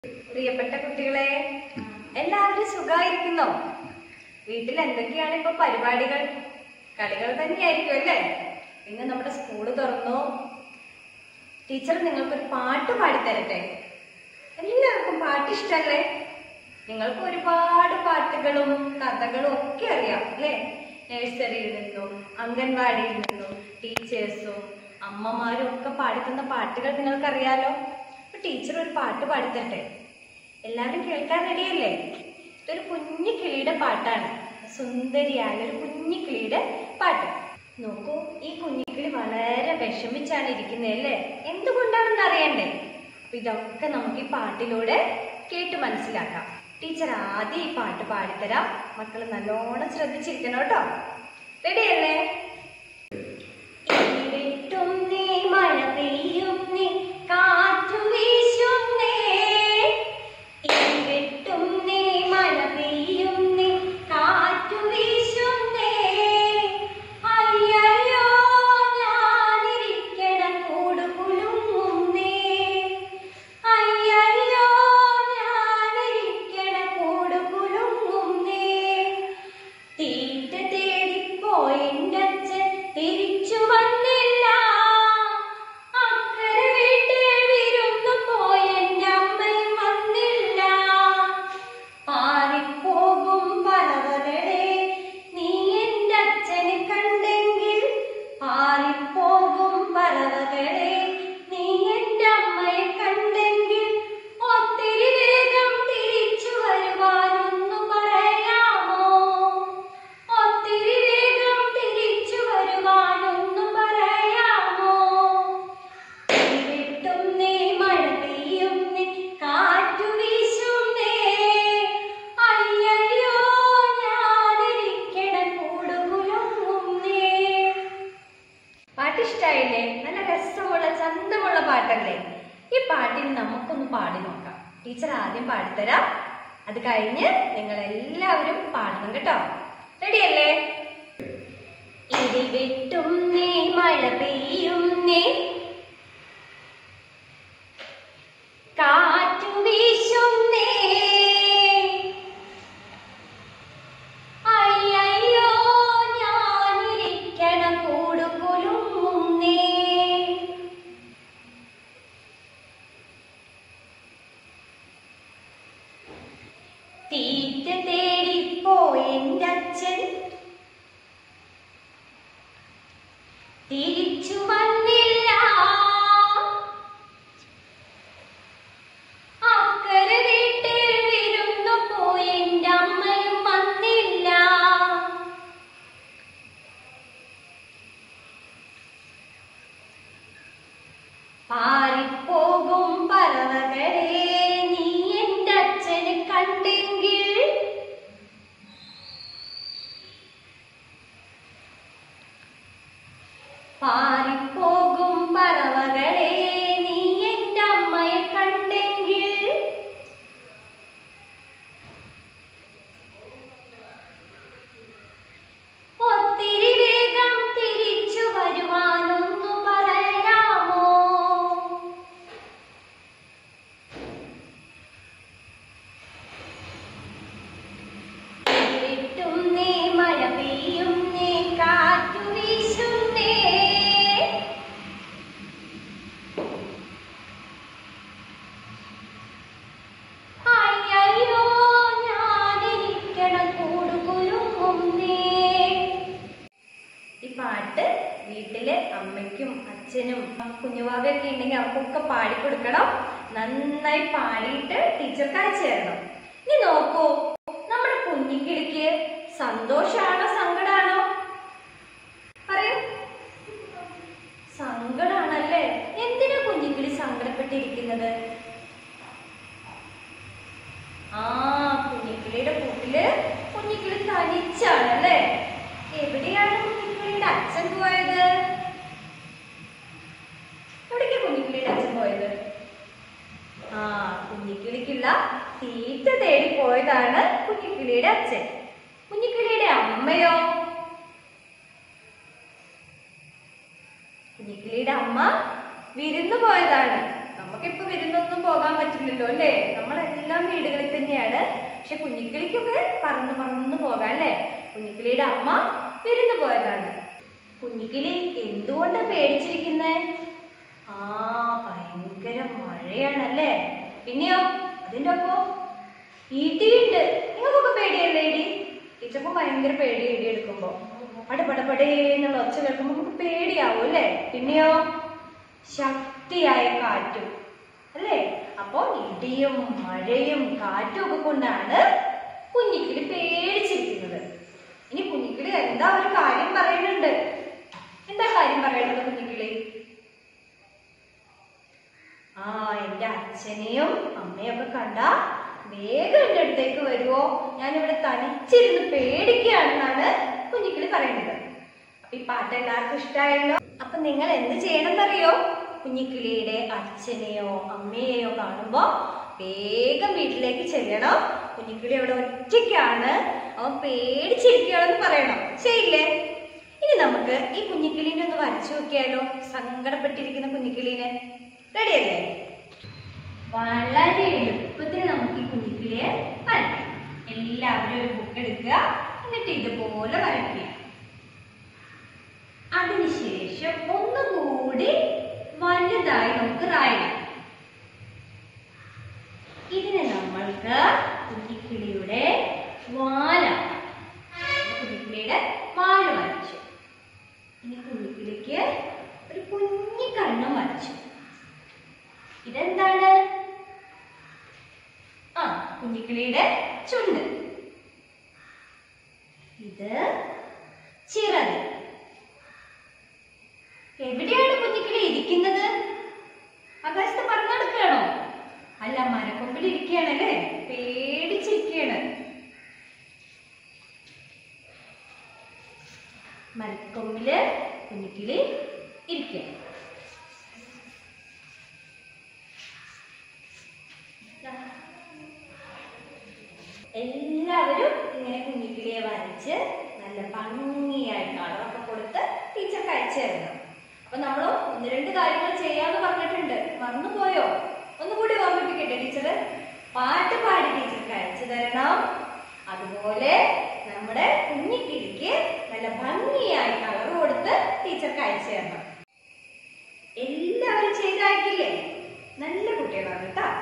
പ്രിയപ്പെട്ട കുട്ടികളെ എല്ലാവരും സുഖമായിരിക്കുന്നോ വീട്ടിൽ എന്തൊക്കെയാണ് ഇപ്പൊ പരിപാടികൾ കളികൾ തന്നെയായിരിക്കും അല്ലേ ഇന്ന് നമ്മുടെ സ്കൂള് തുറന്നു ടീച്ചർ നിങ്ങൾക്കൊരു പാട്ട് പാടിത്തരട്ടെ എല്ലാവർക്കും പാട്ട് ഇഷ്ടല്ലേ നിങ്ങൾക്ക് ഒരുപാട് പാട്ടുകളും കഥകളും ഒക്കെ അറിയാം അല്ലേ നഴ്സറിയിൽ നിന്നും അംഗൻവാടിയിൽ നിന്നും ടീച്ചേഴ്സും അമ്മമാരും ഒക്കെ പാടിത്തന്ന പാട്ടുകൾ നിങ്ങൾക്കറിയാലോ അപ്പൊ ടീച്ചർ ഒരു പാട്ട് പാടിത്തരട്ടെ എല്ലാവരും കേൾക്കാൻ റെഡിയല്ലേ ഇതൊരു കുഞ്ഞു കിളിയുടെ പാട്ടാണ് സുന്ദരിയായ ഒരു കുഞ്ഞു കിളിയുടെ പാട്ട് നോക്കൂ ഈ കുഞ്ഞിക്കിളി വളരെ വിഷമിച്ചാണ് ഇരിക്കുന്നത് അല്ലേ എന്തുകൊണ്ടാണെന്ന് അറിയണ്ടേ അപ്പൊ ഇതൊക്കെ നമുക്ക് ഈ പാട്ടിലൂടെ കേട്ട് മനസ്സിലാക്കാം ടീച്ചർ ആദ്യം ഈ പാട്ട് പാടിത്തരാം മക്കൾ നല്ലോണം ശ്രദ്ധിച്ചിരിക്കണം കേട്ടോ റെഡിയല്ലേ ഇടിവെട്ടുന്നേ, മഴ പെയ്യുന്നേ, കാറ്റു വീശുന്നേ. ഇടിവെട്ടുന്നേ, മഴ പെയ്യുന്നേ, കാറ്റു വീശുന്നേ. അയ്യയ്യോ, ഞാനിരിക്കണ കൂട് കുലുങ്ങുന്നേ. അയ്യയ്യോ, ഞാനിരിക്കണ കൂട് കുലുങ്ങുന്നേ. തീറ്റ തേടിപ്പോയെന്റെ അച്ഛൻ തിരിച്ചു വന്നില്ല അക്കരെ വീട്ടിൽ വിരുന്നു പോയെന്റെ അമ്മയും വന്നില്ല പാറിപ്പോകും പറവകളെ നീ എന്റെ അച്ഛനെ കണ്ടെങ്കിൽ പാറിപ്പോകും പറവകളെ നീ എന്റെ അമ്മയെ കണ്ടെങ്കിൽ ഒത്തിരി വേഗം തിരിച്ചു വരുവാനൊന്നു പറയാമോ ഒത്തിരി വേഗം തിരിച്ചു വരുവാനൊന്നു പറയാമോ വെട്ടുന്നേ മഴ പെയ്യുന്നേ കാറ്റു വീശുന്നേ അയ്യയ്യോ ഞാനിരിക്കണ കൂടുകുലുങ്ങുന്നേ പാട്ടിഷ്ടായില്ലേ നല്ല രസമുള്ള ചന്തമുള്ള പാട്ടല്ലേ ഈ പാട്ടിന് നമുക്കൊന്ന് പാടി നോക്കാം ടീച്ചർ ആദ്യം പാടിത്തരാം അത് കഴിഞ്ഞ് നിങ്ങൾ എല്ലാവരും പാടണം കേട്ടോ റെഡിയല്ലേ ഇടി വെട്ടുന്നേ മഴ പെയ്യുന്നേ കാറ്റു വീശുന്നേ അയ്യയ്യോ ഞാനിരിക്കണ കൂട് കുലുങ്ങുന്നേ തീറ്റ തേടിപ്പോയെന്റെ അച്ഛൻ തിരിച്ചു വന്നില്ല അക്കരെ വീട്ടിൽ വിരുന്നു പോയെന്റെ അമ്മയും വന്നില്ല പാറിപ്പോകും പറവകളെ നീ എന്റെ അച്ഛനെ കണ്ടെങ്കിൽ പാറിപ്പോകും പറവകളെ നീ എന്റെ അമ്മയെ കണ്ടെങ്കിൽ ഒത്തിരി വേഗം തിരിച്ചു വരുവാനൊന്നു പറയാമോ വെട്ടുന്നേ മഴ പെയ്യുന്നേ കാറ്റു വീശുന്നേ അയ്യയ്യോ ഞാനിരിക്കണ കൂടുകുലുങ്ങുന്നേ ഈ പാട്ട് വീട്ടിലെ അമ്മയ്ക്കും അച്ഛനും കുഞ്ഞുവാവയൊക്കെ ഉണ്ടെങ്കിൽ അവർക്കൊക്കെ പാടിക്കൊടുക്കണം നന്നായി പാടിയിട്ട് ടീച്ചർക്ക് അയച്ചു തരണം ഇനി നോക്കൂ നമ്മുടെ കുഞ്ഞിക്കിളിക്ക് സന്തോഷാണോ സങ്കടാണോ പറയൂ സങ്കടാണല്ലേ എന്തിനാ കുഞ്ഞിക്കിളി സങ്കടപ്പെട്ടിരിക്കുന്നത് ആ കുഞ്ഞിക്കിളിയുടെ കൂട്ടില് കുഞ്ഞിക്കിളി തനിച്ചാണല്ലേ എവിടെയാണ് കുഞ്ഞിക്കിളിയുടെ അച്ഛൻ പോയത് എവിടേക്കാ കുഞ്ഞിക്കിളിയുടെ അച്ഛൻ പോയത് ആ കുഞ്ഞിക്കിളിക്കുള്ള തീറ്റ തേടി പോയതാണ് കുഞ്ഞിക്കിളിയുടെ അച്ഛൻ കുഞ്ഞിക്കിളിയുടെ അമ്മയോ കുഞ്ഞിക്കിളിയുടെ അമ്മ വിരുന്നു പോയതാണ് നമുക്ക് നമുക്കൊക്കെ ഇപ്പൊ വിരുന്നൊന്നും പോകാൻ പറ്റില്ലല്ലോ അല്ലേ നമ്മളെല്ലാം വീടുകളിൽ തന്നെയാണ് പക്ഷെ കുഞ്ഞിക്കിളിക്കൊക്കെ പറന്ന് പറന്ന് പോകാം അല്ലേ കുഞ്ഞിക്കിളിയുടെ അമ്മ വിരുന്ന് പോയതാണ് കുഞ്ഞിക്കിളി എന്തുകൊണ്ടാ പേടിച്ചിരിക്കുന്നേ ആ ഭയങ്കര മഴയാണല്ലേ പിന്നെയോ അതിന്റെ ഒപ്പം ഇടിയുണ്ട് നിങ്ങൾക്കൊക്കെ പേടിയല്ലേ ഇടി ടീച്ചർക്കും ഭയങ്കര പേടി ഇടി എടുക്കുമ്പോ പടപടപടേ എന്നുള്ള ഒച്ച കേൾക്കുമ്പോ നമുക്ക് പേടിയാവും അല്ലേ പിന്നെയോ ശക്തിയായ കാറ്റും അല്ലേ അപ്പോ ഇടിയും മഴയും കാറ്റും ഒക്കെ കൊണ്ടാണ് കുഞ്ഞിക്കിളി പേടിച്ചിരിക്കുന്നത് ഇനി കുഞ്ഞിക്കിളി എന്താ ഒരു കാര്യം പറയുന്നുണ്ട് എന്താ കാര്യം പറയുന്നത് കുഞ്ഞിക്കിളി ആ എന്റെ അച്ഛനെയും അമ്മയൊക്കെ കണ്ട വേഗം എന്റെ അടുത്തേക്ക് വരുമോ ഞാൻ ഇവിടെ തനിച്ചിരുന്ന് പേടിക്കുകയാണെന്നാണ് കുഞ്ഞിക്കിളി പറയുന്നത് അപ്പൊ ഈ പാട്ട് എല്ലാവർക്കും ഇഷ്ടമായല്ലോ അപ്പൊ നിങ്ങൾ എന്ത് ചെയ്യണമെന്നറിയോ കുഞ്ഞിക്കിളിയുടെ അച്ഛനെയോ അമ്മയെയോ കാണുമ്പോ വേഗം വീട്ടിലേക്ക് ചെല്ലണം കുഞ്ഞിക്കിളി അവിടെ ഒറ്റയ്ക്കാണ് അവൻ പേടിച്ചിരിക്കുകയാണെന്ന് പറയണം ശരിയില്ലേ ഇനി നമുക്ക് ഈ കുഞ്ഞിക്കിളീനെ ഒന്ന് വരച്ചു നോക്കിയാലോ സങ്കടപ്പെട്ടിരിക്കുന്ന കുഞ്ഞിക്കിളീനെ റെഡിയല്ലേ വളരെ എളുപ്പത്തിൽ നമുക്ക് ഈ കുഞ്ഞിക്കിളിയെ വരയ്ക്കാം എല്ലാവരും ഒരു ബുക്ക് എടുക്കുക എന്നിട്ട് ഇതുപോലെ വരയ്ക്കുക അതിനുശേഷം ഒന്നുകൂടി വലുതായി നമുക്ക് റായിടാം ഇതിന് നമ്മൾക്ക് കുഞ്ഞിക്കിളിയുടെ വാല കുഞ്ഞിക്കിളിയുടെ വാല വരച്ചു ഇനി കുഞ്ഞിക്കിളിക്ക് ഒരു കുഞ്ഞി കണ്ണും വരച്ചു ഇതെന്താണ് ആ കുഞ്ഞിക്കിളിയുടെ ചുണ്ട് ഇത് ചിറക് എവിടെയാണ് കുഞ്ഞിക്കിളി ഇരിക്കുന്നത് ആകാശത്ത് പറന്നെടുക്കുകയാണോ അല്ല മരക്കൊമ്പിൽ ഇരിക്കുകയാണല്ലേ പേടിച്ചിരിക്കുകയാണ് മരക്കൊമ്പില് കുഞ്ഞിക്കിളി ഇരിക്കുകയാണ് എല്ലാവരും ഇങ്ങനെ കുഞ്ഞിക്കിളിയെ വരച്ച് നല്ല ഭംഗിയായി കളറൊക്കെ കൊടുത്ത് ടീച്ചർക്ക് അയച്ചു തരണം അപ്പൊ നമ്മൾ ഒന്ന് രണ്ട് കാര്യങ്ങൾ ചെയ്യാന്ന് പറഞ്ഞിട്ടുണ്ട് മറന്നുപോയോ ഒന്നുകൂടി ഓർമ്മിപ്പിക്കട്ടെ ടീച്ചറ് പാട്ട് പാടി ടീച്ചർക്ക് അയച്ചു തരണം അതുപോലെ നമ്മുടെ കുഞ്ഞിക്കിളിക്ക് നല്ല ഭംഗിയായി കളർ കൊടുത്ത് ടീച്ചർക്ക് അയച്ചു തരണം എല്ലാവരും ചെയ്തയക്കില്ലേ നല്ല കുട്ടികളാണ് കേട്ടോ